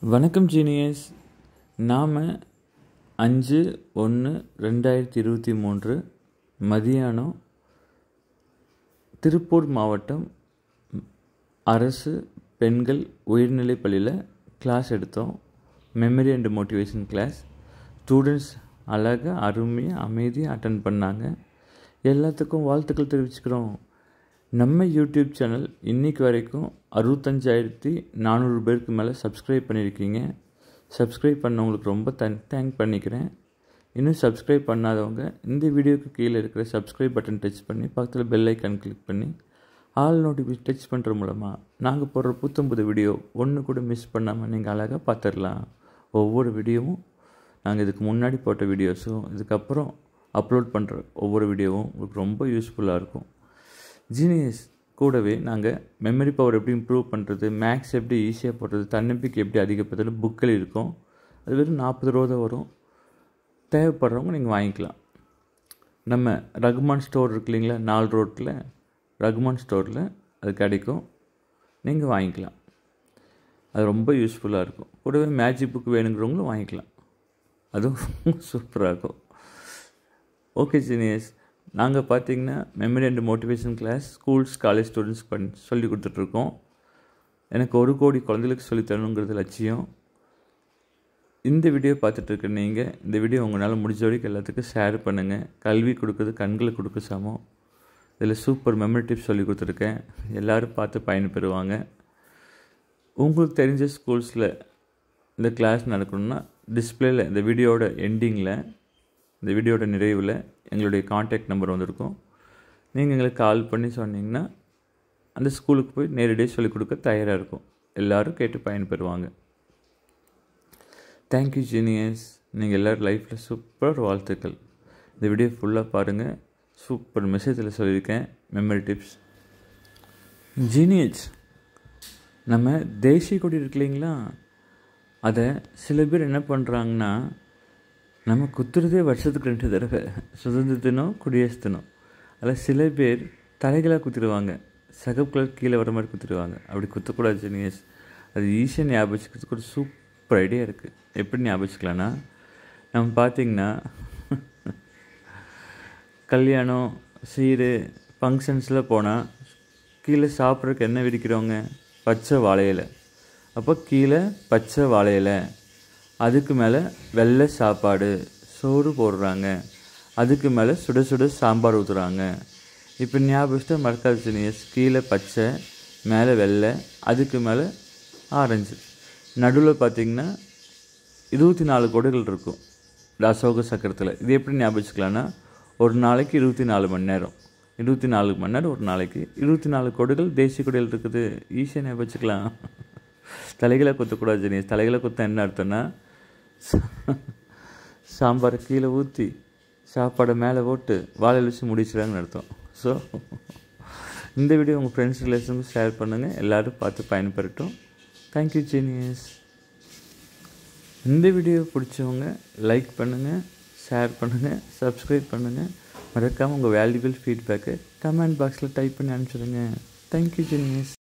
வணக்கம் ஜீனியஸ் நாம் அஞ்சு ஒன்று ரெண்டாயிரத்தி இருபத்தி மூன்று மதியானம் திருப்பூர் மாவட்டம் அரசு பெண்கள் உயர்நிலைப் பள்ளியில் கிளாஸ் எடுத்தோம் memory and motivation class students அழகாக அருமையாக அமைதியாக அட்டன் பண்ணாங்க எல்லாத்துக்கும் வாழ்த்துக்கள் தெரிவிச்சுக்கிறோம் நம்ம யூடியூப் சேனல் இன்றைக்கி வரைக்கும் அறுபத்தஞ்சாயிரத்தி நானூறு பேருக்கு மேலே சப்ஸ்கிரைப் பண்ணியிருக்கீங்க சப்ஸ்கிரைப் பண்ணவங்களுக்கு ரொம்ப தன் தேங்க் பண்ணிக்கிறேன் இன்னும் சப்ஸ்கிரைப் பண்ணாதவங்க இந்த வீடியோக்கு கீழே இருக்கிற சப்ஸ்கிரைப் பட்டன் டச் பண்ணி பக்கத்தில் பெல் ஐக்கான் கிளிக் பண்ணி ஆல் நோட்டிஃபிகேஷன் டச் பண்ணுற மூலமாக நாங்கள் போடுற புத்தம் புது வீடியோ ஒன்று கூட மிஸ் பண்ணாமல் நீங்கள் அழகாக பார்த்துடலாம் ஒவ்வொரு வீடியோவும் நாங்கள் இதுக்கு முன்னாடி போட்ட வீடியோஸும் இதுக்கப்புறம் அப்லோட் பண்ணுற ஒவ்வொரு வீடியோவும் உங்களுக்கு ரொம்ப யூஸ்ஃபுல்லாக இருக்கும் ஜீனியஸ் கூடவே நாங்கள் மெமரி பவர் எப்படி இம்ப்ரூவ் பண்ணுறது மேக்ஸ் எப்படி ஈஸியாக போடுறது தன்னம்பிக்கை எப்படி அதிகப்படுத்துறது புக்கில் இருக்கும் அது வெறும் நாற்பது ரூபா தான் வரும் தேவைப்படுறவங்க நீங்கள் வாங்கிக்கலாம் நம்ம ரகுமான் ஸ்டோர் இருக்கு இல்லைங்களா நாலு ரோட்டில் ரகுமான் ஸ்டோரில் அது கிடைக்கும் நீங்கள் வாங்கிக்கலாம் அது ரொம்ப யூஸ்ஃபுல்லாக இருக்கும் கூடவே மேஜிக் புக் வேணுங்கிறவங்களும் வாங்கிக்கலாம் அதுவும் சூப்பராக இருக்கும் ஓகே ஜீனியஸ் நாங்கள் பார்த்தீங்கன்னா memory and motivation class schools college students பண் சொல்லி கொடுத்துட்ருக்கோம் எனக்கு ஒரு கோடி குழந்தைகளுக்கு சொல்லி தரணுங்கிறது லட்சியம் இந்த வீடியோ பார்த்துட்ருக்க நீங்கள் இந்த வீடியோ உங்களால் முடிஞ்ச வரைக்கும் எல்லாத்துக்கும் ஷேர் பண்ணுங்கள் கல்வி கொடுக்குறது கண்களை கொடுக்க சமம் இதில் சூப்பர் மெமரி டிப்ஸ் சொல்லி கொடுத்துருக்கேன் எல்லோரும் பார்த்து பயன்பெறுவாங்க உங்களுக்கு தெரிஞ்ச ஸ்கூல்ஸில் இந்த கிளாஸ் நடக்கணும்னா டிஸ்பிளேயில் இந்த வீடியோட எண்டிங்கில் இந்த வீடியோட நிறைவில் எங்களுடைய காண்டாக்ட் நம்பர் வந்திருக்கும் நீங்கள் எங்களுக்கு கால் பண்ணி சொன்னீங்கன்னா அந்த ஸ்கூலுக்கு போய் நேரடியாக சொல்லிக் கொடுக்க தயாராக இருக்கும் எல்லோரும் கேட்டு பயன்பெறுவாங்க தேங்க்யூ ஜீனியஸ் நீங்கள் எல்லோரும் லைஃப்பில் சூப்பர் வாழ்த்துக்கள் இந்த வீடியோ ஃபுல்லாக பாருங்கள் சூப்பர் மெசேஜில் சொல்லியிருக்கேன் மெமரி டிப்ஸ் ஜீனியஸ் நம்ம தேசிய கொடி இருக்கு இல்லைங்களா அதை சில பேர் என்ன பண்ணுறாங்கன்னா நம்ம குத்துறதே வருஷத்துக்கு ரெண்டு தடவை சுதந்திர தினம் குடியரசு தினம் அதில் சில பேர் தலைகளாக குத்திடுவாங்க சகப்பு கலர் கீழே வர மாதிரி குத்திடுவாங்க அப்படி குத்தக்கூடாது ஜெனியஸ் அது ஈஸியாக ஞாபகம் வச்சுக்கிறதுக்கு ஒரு சூப்பர் ஐடியா இருக்குது எப்படி ஞாபகம் வச்சுக்கலான்னா நம்ம பார்த்திங்கன்னா கல்யாணம் சீர் ஃபங்க்ஷன்ஸில் போனால் கீழே சாப்பிட்றதுக்கு என்ன விரிக்கிறவங்க பச்சை வாழையில அப்போ கீழே பச்சை வாழையில அதுக்கு மேலே வெள்ளை சாப்பாடு சோறு போடுறாங்க அதுக்கு மேலே சுட சுட சாம்பார் ஊற்றுறாங்க இப்போ ஞாபகம் மறக்காது சினியஸ் கீழே பச்சை மேலே வெள்ளை அதுக்கு மேலே ஆரஞ்சு நடுவில் பார்த்திங்கன்னா இருபத்தி நாலு கொடைகள் இருக்கும் அசோக சக்கரத்தில் இது எப்படி ஞாபகம் வச்சுக்கலான்னா ஒரு நாளைக்கு இருபத்தி நாலு மணி நேரம் இருபத்தி நாலு மணி நேரம் ஒரு நாளைக்கு இருபத்தி நாலு கொடைகள் தேசிய கொடைகள் இருக்குது ஈஸியாக ஞாபகம் வச்சுக்கலாம் தலைகளை குத்தக்கூடாது ஜெனியஸ் தலைகளை குத்த என்ன அர்த்தம்னா சாம்பாரை கீழே ஊற்றி சாப்பாடை மேலே போட்டு வாழையில் வச்சு முடிச்சிடாங்கன்னு அர்த்தம் ஸோ இந்த வீடியோ உங்கள் ஃப்ரெண்ட்ஸ் ரிலேஷனுக்கு ஷேர் பண்ணுங்கள் எல்லோரும் பார்த்து பயன்பெறட்டும் தேங்க்யூ ஜீனியஸ் இந்த வீடியோ பிடிச்சவங்க லைக் பண்ணுங்கள் ஷேர் பண்ணுங்கள் சப்ஸ்கிரைப் பண்ணுங்கள் மறக்காமல் உங்கள் வேல்யூபிள் ஃபீட்பேக்கை கமெண்ட் பாக்ஸில் டைப் பண்ணி அனுப்பிச்சிடுங்க தேங்க்யூ ஜீனியஸ்